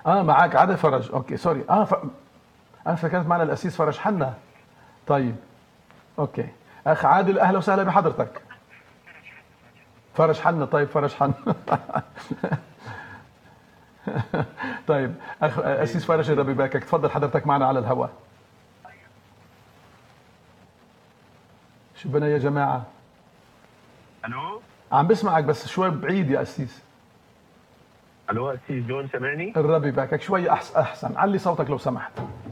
اه معاك عادل فرج اوكي سوري اه ف... انا فكرت معنا الاسيس فرج حنا طيب اوكي اخ عادل اهلا وسهلا بحضرتك فرج حنا طيب فرج حنا طيب اخ اسيس فرج ربي يباركك تفضل حضرتك معنا على الهواء شو بنا يا جماعه الو عم بسمعك بس شوي بعيد يا اسيس الو اسيس جون سامعني الرب يباركك شوي احسن احسن علي صوتك لو سمحت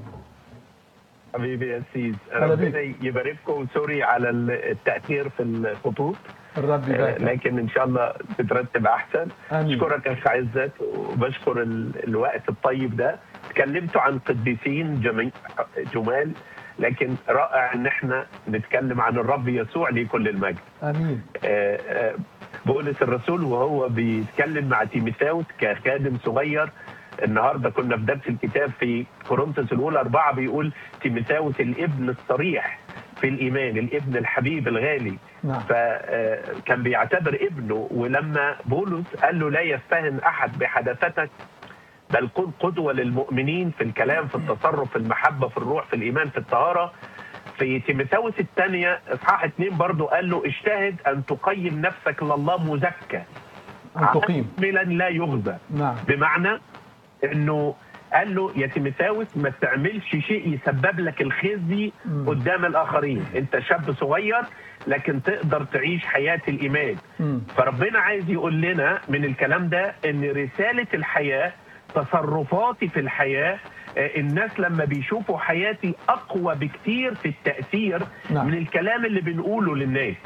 حبيبي يا اسيس هلا بيك. ربنا يبارككم سوري على التاخير في الخطوط الرب آه، يباركك لكن ان شاء الله تترتب احسن آمين. اشكرك اخ عزت وبشكر ال- الوقت الطيب ده تكلمتوا عن قديسين جميع جمال لكن رائع ان احنا نتكلم عن الرب يسوع ليه كل المجد امين آه، آه، بولس الرسول وهو بيتكلم مع تيموثاوس كخادم صغير النهارده كنا في درس الكتاب في كورنثوس الاولى اربعه بيقول تيموثاوس الابن الصريح في الايمان الابن الحبيب الغالي نعم. فكان بيعتبر ابنه ولما بولس قال له لا يفتهن احد بحدثتك بل كن قدوه للمؤمنين في الكلام في التصرف في المحبه في الروح في الايمان في الطهاره في تيموثاوس الثانيه اصحاح اثنين برضه قال له اجتهد ان تقيم نفسك لله مزكى ان تقيم عاملا لا يغزى نعم بمعنى انه قال له يا تيموثاوس ما تعملش شيء يسبب لك الخزي مم. قدام الاخرين انت شاب صغير لكن تقدر تعيش حياه الايمان مم. فربنا عايز يقول لنا من الكلام ده ان رساله الحياه تصرفاتي في الحياه آه، الناس لما بيشوفوا حياتي اقوى بكتير في التاثير نعم. من الكلام اللي بنقوله للناس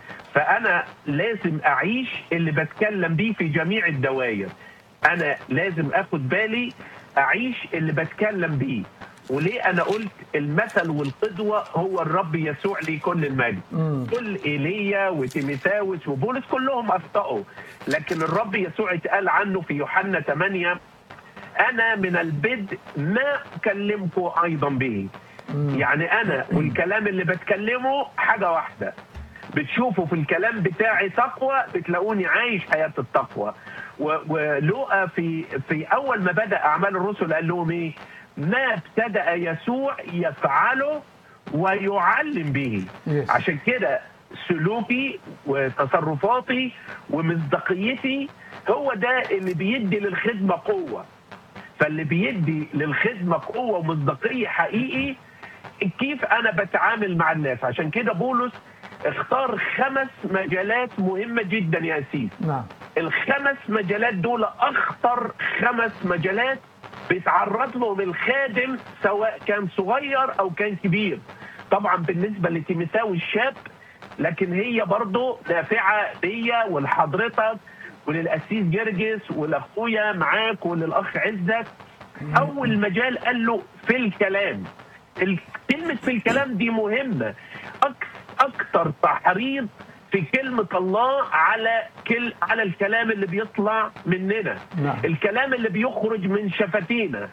فانا لازم اعيش اللي بتكلم بيه في جميع الدوائر انا لازم اخد بالي اعيش اللي بتكلم بيه وليه انا قلت المثل والقدوه هو الرب يسوع لي كل المجد مم. كل ايليا وتيميثاوس وبولس كلهم اخطاوا لكن الرب يسوع اتقال عنه في يوحنا 8 انا من البدء ما اكلمكم ايضا به مم. يعني انا والكلام اللي بتكلمه حاجه واحده بتشوفوا في الكلام بتاعي تقوى بتلاقوني عايش حياه التقوى و- ولوقا في في اول ما بدا اعمال الرسل قال لهم ايه؟ ما ابتدا يسوع يفعله ويعلم به Yes. عشان كده سلوكي وتصرفاتي ومصداقيتي هو ده اللي بيدي للخدمه قوه فاللي بيدي للخدمه قوه ومصداقيه حقيقي كيف انا بتعامل مع الناس عشان كده بولس اختار خمس مجالات مهمه جدا يا اسيس نعم الخمس مجالات دول اخطر خمس مجالات بيتعرض لهم الخادم سواء كان صغير او كان كبير طبعا بالنسبه لتيموثاوس الشاب لكن هي برضه نافعه ليا ولحضرتك وللاسيس جرجس ولاخويا معاك وللاخ عزت اول مجال قال له في الكلام ال- كلمه في الكلام دي مهمه أك- اكتر تحريض في كلمة الله على كل على الكلام اللي بيطلع مننا نعم. الكلام اللي بيخرج من شفتينا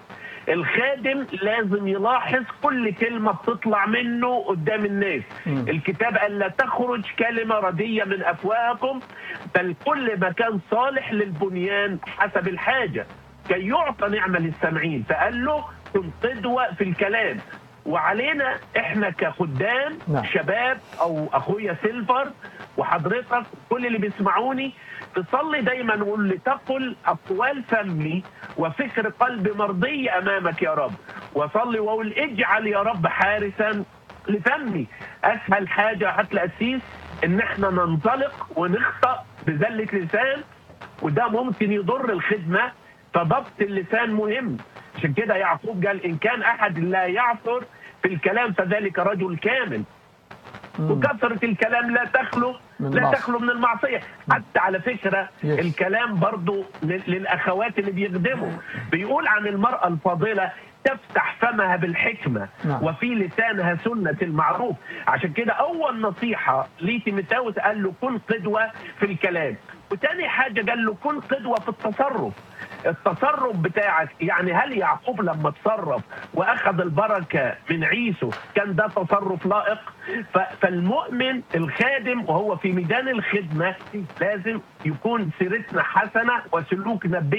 الخادم لازم يلاحظ كل كلمة بتطلع منه قدام الناس مم. الكتاب قال لا تخرج كلمة ردية من أفواهكم بل كل ما كان صالح للبنيان حسب الحاجة كي يعطى نعمة للسامعين فقال له كن قدوة في الكلام وعلينا احنا كخدام نعم. شباب او اخويا سيلفر وحضرتك كل اللي بيسمعوني تصلي دايما وقول لتقل اقوال فمي وفكر قلبي مرضي امامك يا رب وصلي واقول اجعل يا رب حارسا لفمي اسهل حاجه حتى الاسيس ان احنا ننطلق ونخطا بذله لسان وده ممكن يضر الخدمه فضبط اللسان مهم عشان كده يعقوب قال ان كان احد لا يعثر في الكلام فذلك رجل كامل مم. وكثرة الكلام لا تخلو من لا المعصية. تخلو من المعصية حتى على فكرة Yes. الكلام برضو لل- للأخوات اللي بيخدموا بيقول عن المرأة الفاضلة تفتح فمها بالحكمة نعم. وفي لسانها سنة المعروف عشان كده أول نصيحة لتيموثاوس قال له كن قدوة في الكلام وتاني حاجة قال له كن قدوة في التصرف التصرف بتاعك يعني هل يعقوب لما تصرف واخذ البركه من عيسو كان ده تصرف لائق ف- فالمؤمن الخادم وهو في ميدان الخدمه لازم يكون سيرتنا حسنه وسلوكنا